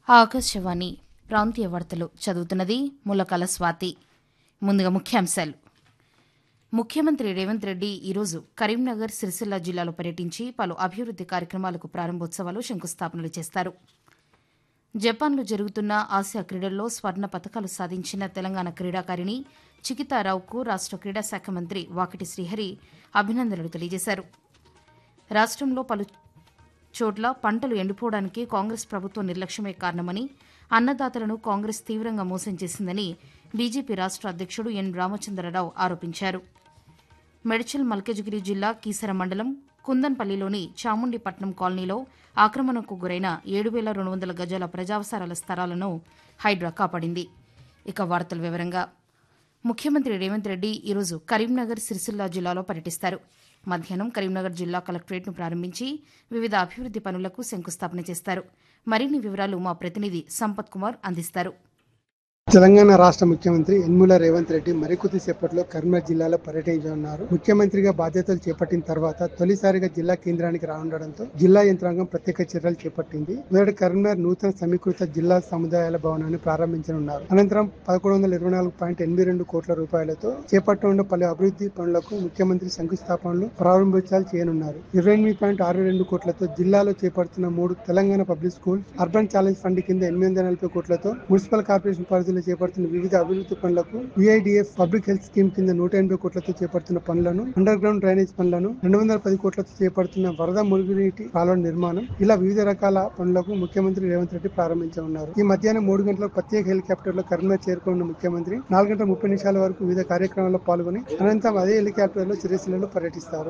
ఆకాశవాణి ప్రాంతీయ వార్తలు చదువుతున్నది ములకల స్వాతి ముందుగా ముఖ్యాంశాలు ముఖ్యమంత్రి రేవంత్ రెడ్డి ఈరోజు కరీంనగర్ సిరిసిల్ల జిల్లాలో పర్యటించి పలు అభివృద్ది కార్యక్రమాలకు ప్రారంభోత్సవాలు శంకుస్థాపనలు చేస్తారు జపాన్లో జరుగుతున్న ఆసియా క్రీడల్లో స్వర్ణ పతకాలు సాధించిన తెలంగాణ క్రీడాకారిణి చికితారావుకు రాష్ట క్రీడా శాఖ మంత్రి వాకిటి శ్రీహరి అభినందనలు తెలియజేశారు రాష్ట్రంలో పలు చోట్ల పంటలు ఎండిపోవడానికి కాంగ్రెస్ ప్రభుత్వం నిర్లక్ష్యమే కారణమని అన్నదాతలను కాంగ్రెస్ తీవ్రంగా మోసం చేసిందని బీజేపీ రాష్ట్ర అధ్యక్షుడు ఎన్ రామచంద్రరావు ఆరోపించారు మెడ్చల్ మల్కజ్గిరి జిల్లా కీసర మండలం కుందన్పల్లిలోని చాముండిపట్నం కాలనీలో ఆక్రమణకు గురైన ఏడు వేల రెండు వందల గజాల ప్రజావసరాల స్థలాలను హైడ్రా కాపాడింది ఇక వార్తల వివరంగా ముఖ్యమంత్రి రేవంత్ రెడ్డి ఈరోజు కరీంనగర్ సిరిసిల్ల జిల్లాలో పర్యటిస్తారు మధ్యాహ్నం కరీంనగర్ జిల్లా కలెక్టరేట్ను ప్రారంభించి వివిధ అభివృద్ది పనులకు శంకుస్థాపన చేస్తారు మరిన్ని వివరాలు మా ప్రతినిధి సంపత్ కుమార్ అందిస్తారు తెలంగాణ రాష్ట్ర ముఖ్యమంత్రి యన్ముల రేవంత్ రెడ్డి మరికొద్ది సేపట్లో కరీంనగర్ జిల్లాలో పర్యటించనున్నారు ముఖ్యమంత్రిగా బాధ్యతలు చేపట్టిన తర్వాత తొలిసారిగా జిల్లా కేంద్రానికి రానుండడంతో జిల్లా యంత్రాంగం ప్రత్యేక చర్యలు చేపట్టింది మొదటి కరీంనగర్ నూతన సమీకృత జిల్లా సముదాయాల భవనాన్ని ప్రారంభించనున్నారు అనంతరం పదకొండు వందల ఇరవై నాలుగు పాయింట్ ఎనిమిది రెండు కోట్ల రూపాయలతో చేపట్టనున్న పలు అభివృద్ధి పనులకు ముఖ్యమంత్రి శంకుస్థాపనలు ప్రారంభోత్సవాలు చేయనున్నారు ఇరవై ఎనిమిది పాయింట్ ఆరు రెండు కోట్లతో జిల్లాలో చేపడుతున్న మూడు Telangana public school urban challenge fund కింద ఎనిమిది వందల నలభై కోట్లతో మున్సిపల్ కార్పొరేషన్ పరిధిలో చేపడుతున్న వివిధ అభివృద్ధి పనులకు యుఐడిఎఫ్ పబ్లిక్ హెల్త్ స్కీమ్ కింద నూట ఎనభై కోట్లతో చేపడుతున్న పనులను అండర్ గ్రౌండ్ డ్రైనేజ్ పనులను రెండు వందల పది కోట్లతో చేపడుతున్న వరద మురుగునీటి కాలువ నిర్మాణం ఇలా వివిధ రకాల పనులకు ముఖ్యమంత్రి రేవంత్ రెడ్డి ప్రారంభించనున్నారు ఈ మధ్యాహ్నం మూడు గంటలకు ప్రత్యేక హెలికాప్టర్ లో కరీంనగర్ చేరుకున్న ముఖ్యమంత్రి నాలుగు గంటల ముప్పై నిమిషాల వరకు వివిధ కార్యక్రమాల్లో పాల్గొని అనంతరం అదే హెలికాప్టర్ లో సిరిసిల్లలో పర్యటిస్తారు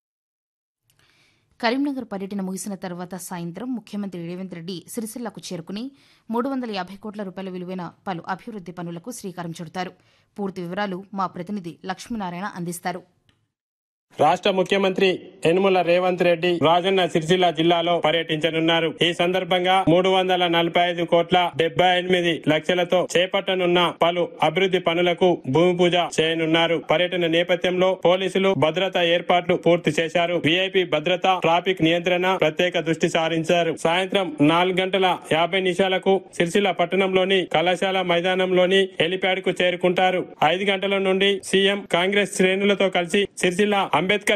కరీంనగర్ పర్యటన ముగిసిన తర్వాత సాయంత్రం ముఖ్యమంత్రి రేవంత్ రెడ్డి సిరిసిల్లకు చేరుకుని మూడు వందల యాభై కోట్ల రూపాయల విలువైన పలు అభివృద్ది పనులకు శ్రీకారం చుడతారు పూర్తి వివరాలు మా ప్రతినిధి లక్ష్మీనారాయణ అందిస్తారు రాష్ట్ర ముఖ్యమంత్రి యనుమల రేవంత్ రెడ్డి రాజన్న సిరిసిల్ల జిల్లాలో పర్యటించనున్నారు ఈ సందర్భంగా మూడు వందల నలభై ఐదు కోట్ల డెబ్బై ఎనిమిది లక్షలతో చేపట్టనున్న పలు అభివృద్ధి పనులకు భూమి పూజ చేయనున్నారు పర్యటన నేపథ్యంలో పోలీసులు భద్రతా ఏర్పాట్లు పూర్తి చేశారు వీఐపీ భద్రత ట్రాఫిక్ నియంత్రణ ప్రత్యేక దృష్టి సారించారు సాయంత్రం నాలుగు గంటల యాభై నిమిషాలకు సిరిసిల్ల పట్టణంలోని కళాశాల మైదానంలోని హెలిప్యాడ్ కు చేరుకుంటారు ఐదు గంటల నుండి సీఎం కాంగ్రెస్ శ్రేణులతో కలిసి సిరిసిల్ల అంబేద్కర్